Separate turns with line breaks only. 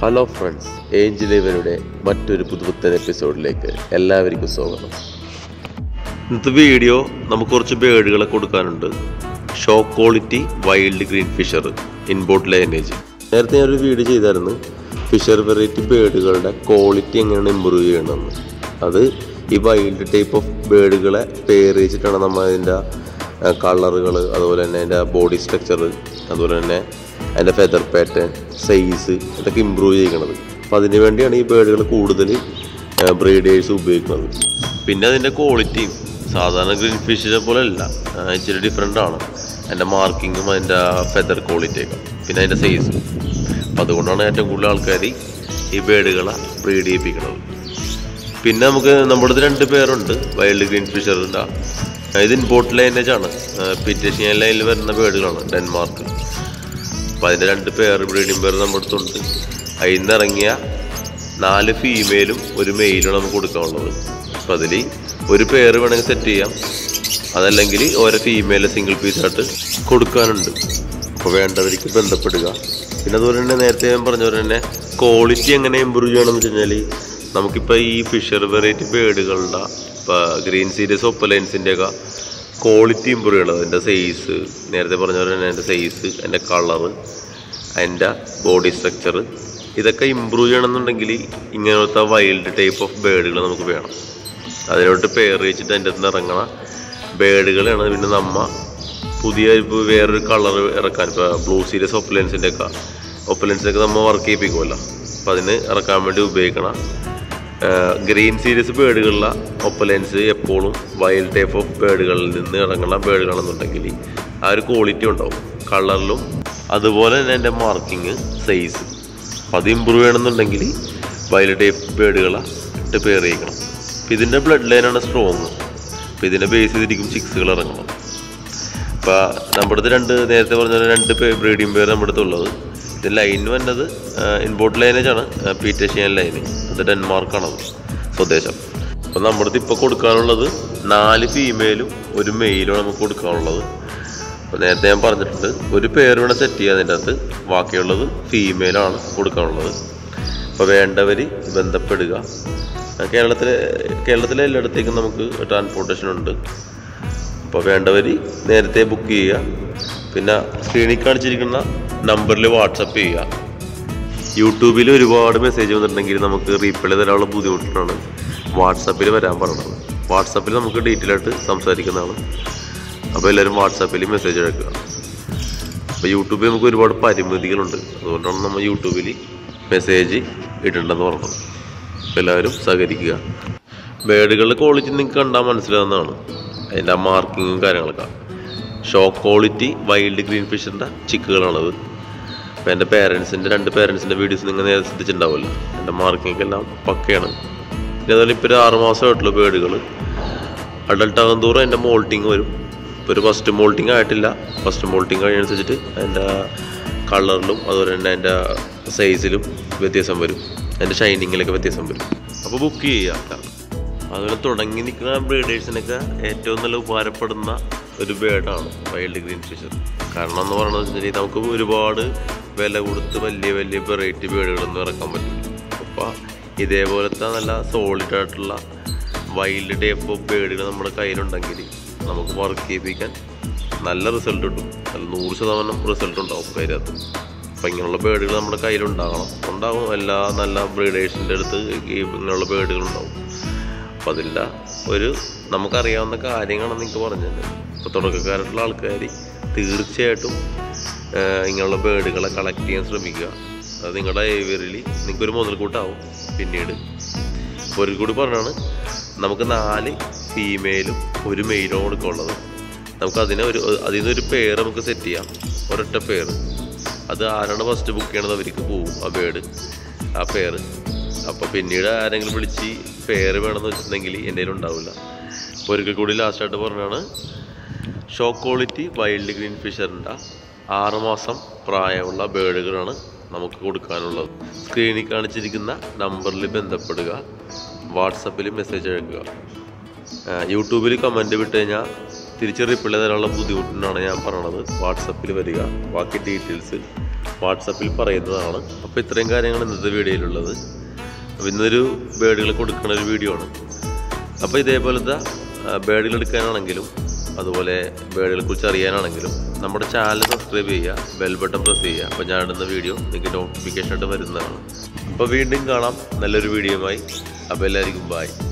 hello friends Angel ഇവരുടെ മറ്റൊരു പുതുപുത്തൻ എപ്പിസോഡിലേക്ക് എല്ലാവർക്കും സ്വാഗതം ഇന്നത്തെ വീഡിയോ നമുക്ക് കുറച്ച് ബേഡുകളെ കൊടുക്കാനുണ്ട് show quality wild green fisher ഇൻബോട്ട് ലൈനേജ് നേരത്തെ ഞാനൊരു വീഡിയോ ചെയ്തായിരുന്നു ഫിഷർ വെറൈറ്റി ബേഡുകളുടെ ക്വാളിറ്റി എങ്ങനെയാണ് ഇമ്പ്രൂവ് ചെയ്യണമെന്ന് അത് ഈ വൈൽഡ് ടൈപ്പ് ഓഫ് ബേഡുകളെ പേര് വെച്ചിട്ടാണ് നമ്മൾ അതിൻ്റെ കളറുകൾ അതുപോലെ തന്നെ അതിൻ്റെ ബോഡി സ്ട്രക്ചർ അതുപോലെ തന്നെ അതിൻ്റെ ഫെദർ പാറ്റേൺ സൈസ് ഇതൊക്കെ ഇമ്പ്രൂവ് ചെയ്യണത് അപ്പോൾ അതിന് വേണ്ടിയാണ് ഈ ബേഡുകൾ കൂടുതൽ ബ്രീഡേഴ്സ് ഉപയോഗിക്കുന്നത് പിന്നെ അതിൻ്റെ ക്വാളിറ്റിയും സാധാരണ ഗ്രീൻ ഫിഷിനെ പോലെ അല്ല ആ, ഇച്ചിരി ഡിഫറെൻ്റ് ആണ് അതിൻ്റെ മാർക്കിങ്ങും അതിൻ്റെ ഫെദർ ക്വാളിറ്റിയൊക്കെ പിന്നെ അതിൻ്റെ സൈസും അപ്പോൾ അതുകൊണ്ടാണ് ഏറ്റവും കൂടുതൽ ആൾക്കാർ ഈ ബേഡുകളെ ബ്രീഡ് ചെയ്യിപ്പിക്കുന്നത് പിന്നെ നമുക്ക് നമ്മുടെ അടുത്ത് രണ്ട് പേരുണ്ട് വൈൽഡ് ഗ്രീൻ ഫിഷറിൻ്റെ ഇത് ഇമ്പോർട്ട് ലൈനേജ് ആണ് പിറ്റേഷ്യൻ ലൈനിൽ വരുന്ന ബേഡുകളാണ് ഡെൻമാർക്ക് അപ്പോൾ അതിൻ്റെ രണ്ട് പേർ ബ്രീഡിംഗ് പേർ നമ്മുടെ അടുത്തുണ്ട് അതിൽ നിന്ന് ഇറങ്ങിയ നാല് ഫീമെയിലും ഒരു മെയിലും നമുക്ക് കൊടുക്കാനുള്ളത് അപ്പോൾ അതിൽ ഒരു പേര് വേണമെങ്കിൽ സെറ്റ് ചെയ്യാം അതല്ലെങ്കിൽ ഓരോ ഫീമെയിൽ സിംഗിൾ പീസായിട്ട് കൊടുക്കാനുണ്ട് അപ്പോൾ വേണ്ടവർക്ക് ബന്ധപ്പെടുക പിന്നെ അതുപോലെ തന്നെ നേരത്തെ ഞാൻ പറഞ്ഞ പോലെ തന്നെ ക്വാളിറ്റി എങ്ങനെ ഇമ്പ്രൂവ് ചെയ്യണമെന്ന് വെച്ച് കഴിഞ്ഞാൽ നമുക്കിപ്പോൾ ഈ ഫിഷർ വെറൈറ്റി ബേഡുകളുടെ ഇപ്പോൾ ഗ്രീൻ സീരീസ് ഒപ്പലൈൻസിൻ്റെ ഒക്കെ ക്വാളിറ്റി ഇമ്പ്രൂവ് ചെയ്യണത് അതിൻ്റെ സൈസ് നേരത്തെ പറഞ്ഞ പോലെ തന്നെ അതിൻ്റെ സൈസ് അതിൻ്റെ കളറ് അതിൻ്റെ ബോഡി സ്ട്രക്ചർ ഇതൊക്കെ ഇമ്പ്രൂവ് ചെയ്യണമെന്നുണ്ടെങ്കിൽ ഇങ്ങനത്തെ വൈൽഡ് ടൈപ്പ് ഓഫ് ബേഡുകൾ നമുക്ക് വേണം അതിനോട്ട് പേർ വെച്ചിട്ട് അതിൻ്റെ അകത്ത് നിന്ന് ഇറങ്ങണ ബേഡുകളാണ് പിന്നെ നമ്മ പുതിയ ഇപ്പോൾ വേറൊരു കളർ ഇറക്കാൻ ഇപ്പോൾ ബ്ലൂ സീരീസ് ഒപ്പലൻസിൻ്റെ ഒക്കെ ഒപ്പലൻസിനൊക്കെ നമ്മൾ വർക്ക് ചെയ്യിപ്പിക്കുമല്ലോ അപ്പോൾ അതിന് ഇറക്കാൻ വേണ്ടി ഉപയോഗിക്കണ ഗ്രീൻ സീരീസ് ബേഡുകളിലെ ഒപ്പലൻസ് എപ്പോഴും വൈൽഡ് ടൈപ്പ് ഓഫ് ബേഡുകളിൽ നിന്ന് ഇറങ്ങുന്ന ബേഡുകളെന്നുണ്ടെങ്കിൽ ആ ഒരു ക്വാളിറ്റി ഉണ്ടാവും കളറിലും അതുപോലെ തന്നെ എൻ്റെ മാർക്കിങ് സൈസ് അപ്പം അത് ഇമ്പ്രൂവ് ചെയ്യണമെന്നുണ്ടെങ്കിൽ വൈൽഡ് ടൈപ്പ് ബേഡുകളെ ഇട്ട് പേർ ചെയ്യിക്കണം അപ്പം ഇതിൻ്റെ ബ്ലഡ് ലൈനാണ് സ്ട്രോങ് അപ്പം ഇതിനെ ബേസ് ചെയ്തിരിക്കും ചിക്സുകൾ ഇറങ്ങണം അപ്പോൾ നമ്മുടെ അടുത്ത് രണ്ട് നേരത്തെ പറഞ്ഞ പോലെ രണ്ട് ബ്രീഡിംഗ് പേര് നമ്മുടെ അടുത്ത് ഉള്ളത് ഇത് ലൈൻ വന്നത് ഇൻപോർട്ട് ലൈനേജാണ് പീറ്റേഷ്യൻ ലൈന് അത് ഡെൻമാർക്കാണത് സ്വദേശം അപ്പോൾ നമ്മുടെ അടുത്ത് ഇപ്പോൾ കൊടുക്കാനുള്ളത് നാല് ഫീമെയിലും ഒരു മെയിലും നമുക്ക് കൊടുക്കാനുള്ളത് അപ്പോൾ നേരത്തെ ഞാൻ പറഞ്ഞിട്ടുണ്ട് ഒരു പേര് വേണം സെറ്റ് ചെയ്യാൻ അതിൻ്റെ അകത്ത് ബാക്കിയുള്ളത് ഫീമെയിലാണ് കൊടുക്കാനുള്ളത് അപ്പോൾ വേണ്ടവർ ബന്ധപ്പെടുക കേരളത്തിലെ കേരളത്തിലെ എല്ലായിടത്തേക്കും നമുക്ക് ട്രാൻസ്പോർട്ടേഷൻ ഉണ്ട് അപ്പോൾ വേണ്ടവർ നേരത്തെ ബുക്ക് ചെയ്യുക പിന്നെ സ്ക്രീനിൽ കാണിച്ചിരിക്കുന്ന നമ്പറിൽ വാട്സപ്പ് ചെയ്യുക യൂട്യൂബിൽ ഒരുപാട് മെസ്സേജ് വന്നിട്ടുണ്ടെങ്കിൽ നമുക്ക് റീപ്ലൈ തരാനുള്ള ബുദ്ധിമുട്ടാണ് വാട്സപ്പിൽ വരാൻ പറയുന്നത് വാട്സപ്പിൽ നമുക്ക് ഡീറ്റെയിൽ ആയിട്ട് സംസാരിക്കുന്നതാണ് അപ്പോൾ എല്ലാവരും വാട്സാപ്പിൽ മെസ്സേജ് അയക്കുക അപ്പോൾ യൂട്യൂബിൽ നമുക്ക് ഒരുപാട് പരിമിതികളുണ്ട് അതുകൊണ്ടാണ് നമ്മൾ യൂട്യൂബിൽ മെസ്സേജ് ഇടേണ്ടെന്ന് പറഞ്ഞത് അപ്പോൾ എല്ലാവരും സഹകരിക്കുക ബേഡുകളുടെ ക്വാളിറ്റി നിങ്ങൾക്ക് കണ്ടാൽ മനസ്സിലാവുന്നതാണ് അതിൻ്റെ ആ മാർക്കിങ്ങും കാര്യങ്ങളൊക്കെ ഷോ ക്വാളിറ്റി വൈൽഡ് ഗ്രീൻ ഫിഷിൻ്റെ ചിക്കുകളാണത് അപ്പോൾ എൻ്റെ പേരൻസിൻ്റെ രണ്ട് പേരൻസിൻ്റെ വീഡിയോസ് നിങ്ങൾ നേരെ ശ്രദ്ധിച്ചിട്ടുണ്ടാവുമല്ലോ എൻ്റെ മാർക്കിംഗ് എല്ലാം പക്കയാണ് പിന്നെ അതുപോലെ ഇപ്പോൾ ഒരു ആറ് മാസമായിട്ടുള്ള ബേഡുകൾ അഡൾട്ട് ആകും തോറും അതിൻ്റെ മോൾട്ടിങ് വരും ഇപ്പോൾ ഒരു ഫസ്റ്റ് മോൾട്ടിങ് ആയിട്ടില്ല ഫസ്റ്റ് മോൾട്ടിങ് കഴിയനുസരിച്ചിട്ട് അതിൻ്റെ കളറിലും അതുപോലെ തന്നെ അതിൻ്റെ സൈസിലും വ്യത്യാസം വരും അതിൻ്റെ ഷൈനിങ്ങിലൊക്കെ വ്യത്യാസം വരും അപ്പോൾ ബുക്ക് ചെയ്യുക അതുപോലെ തുടങ്ങി നിൽക്കുന്ന ബ്രീഡേഴ്സിനൊക്കെ ഏറ്റവും നല്ല ഉപകാരപ്പെടുന്ന ഒരു ബേഡാണ് വൈൽഡ് ഗ്രീൻ ഫിഷർ കാരണം എന്ന് പറയുന്നത് വെച്ചിട്ടുണ്ടെങ്കിൽ നമുക്ക് ഒരുപാട് വില കൊടുത്ത് വലിയ വലിയ വെറൈറ്റി ബേഡുകളൊന്നും ഇറക്കാൻ പറ്റില്ല അപ്പോൾ ഇതേപോലത്തെ നല്ല സോളിഡ് ആയിട്ടുള്ള വൈൽഡ് ടൈപ്പ് ഓഫ് ബേഡുകൾ നമ്മുടെ കയ്യിലുണ്ടെങ്കിൽ നമുക്ക് വർക്ക് ചെയ്യിപ്പിക്കാൻ നല്ല റിസൾട്ട് കിട്ടും നല്ല നൂറ് ശതമാനം റിസൾട്ട് ഉണ്ടാവും കയ്യിലകത്ത് അപ്പം ഇങ്ങനെയുള്ള ബേഡുകൾ നമ്മുടെ കയ്യിലുണ്ടാകണം ഉണ്ടാവും എല്ലാ നല്ല ബ്രീഡേഴ്സിൻ്റെ അടുത്ത് ഈ ഇങ്ങനെയുള്ള ബേഡുകൾ ഉണ്ടാവും അപ്പം അതിൻ്റെ ഒരു നമുക്കറിയാവുന്ന കാര്യങ്ങളാണ് നിങ്ങൾക്ക് പറഞ്ഞത് ഇപ്പോൾ തുടക്കക്കാരായിട്ടുള്ള ആൾക്കാർ തീർച്ചയായിട്ടും ആഹ് ഇങ്ങനെയുള്ള ബേഡുകളെ കളക്ട് ചെയ്യാൻ ശ്രമിക്കുക അത് നിങ്ങളുടെ ഏവിയറിൽ നിങ്ങൾക്കൊരു മുതൽക്കൂട്ടാവും പിന്നീട് ഇപ്പോൾ ഒരു കൂടി പറഞ്ഞാണ് നമുക്ക് നാല് ഫീമെയിലും ഒരു മെയിലും കൊടുക്കുള്ളത് നമുക്ക് അതിനെ ഒരു അതിൽ നിന്നൊരു പേര് നമുക്ക് സെറ്റ് ചെയ്യാം ഒരൊറ്റ പേര് അത് ആരാണ് ഫസ്റ്റ് ബുക്ക് ചെയ്യണത് അവർക്ക് പോവും ആ ബേഡ് ആ പേര് അപ്പോൾ പിന്നീട് ആരെങ്കിലും വിളിച്ച് പേര് വേണമെന്ന് വെച്ചിട്ടുണ്ടെങ്കിൽ എൻ്റെ ഉണ്ടാവില്ല അപ്പോൾ ഒരിക്കൽ കൂടി ലാസ്റ്റായിട്ട് പറഞ്ഞാണ് ഷോ ക്വാളിറ്റി വൈൽഡ് ഗ്രീൻ ഫിഷറിൻ്റെ ആറുമാസം പ്രായമുള്ള ബേഡുകളാണ് നമുക്ക് കൊടുക്കാനുള്ളത് സ്ക്രീനിൽ കാണിച്ചിരിക്കുന്ന നമ്പറിൽ ബന്ധപ്പെടുക വാട്സപ്പിൽ മെസ്സേജ് അയക്കുക യൂട്യൂബിൽ കമൻറ്റ് വിട്ട് കഴിഞ്ഞാൽ തിരിച്ച് റിപ്ലൈ തരാനുള്ള ബുദ്ധിമുട്ടിനാണ് ഞാൻ പറയണത് വാട്സപ്പിൽ വരിക ബാക്കി ഡീറ്റെയിൽസ് വാട്സപ്പിൽ പറയുന്നതാണ് അപ്പോൾ ഇത്രയും കാര്യങ്ങൾ ഇന്നത്തെ വീഡിയോയിലുള്ളത് അപ്പോൾ ഇന്നൊരു ബേഡുകൾ കൊടുക്കുന്ന ഒരു വീഡിയോ ആണ് അപ്പോൾ ഇതേപോലത്തെ ബേഡുകൾ എടുക്കാനാണെങ്കിലും അതുപോലെ ബേഡുകളെ കുറിച്ച് അറിയാനാണെങ്കിലും നമ്മുടെ ചാനൽ സബ്സ്ക്രൈബ് ചെയ്യുക ബെൽ ബട്ടൺ പ്രസ് ചെയ്യുക അപ്പോൾ ഞാൻ ഇടുന്ന വീഡിയോ നിങ്ങൾക്ക് നോട്ടിഫിക്കേഷൻ ആയിട്ട് വരുന്നതാണ് അപ്പോൾ വീണ്ടും കാണാം നല്ലൊരു വീഡിയോയുമായി അപ്പോൾ എല്ലാവർക്കും ബായ്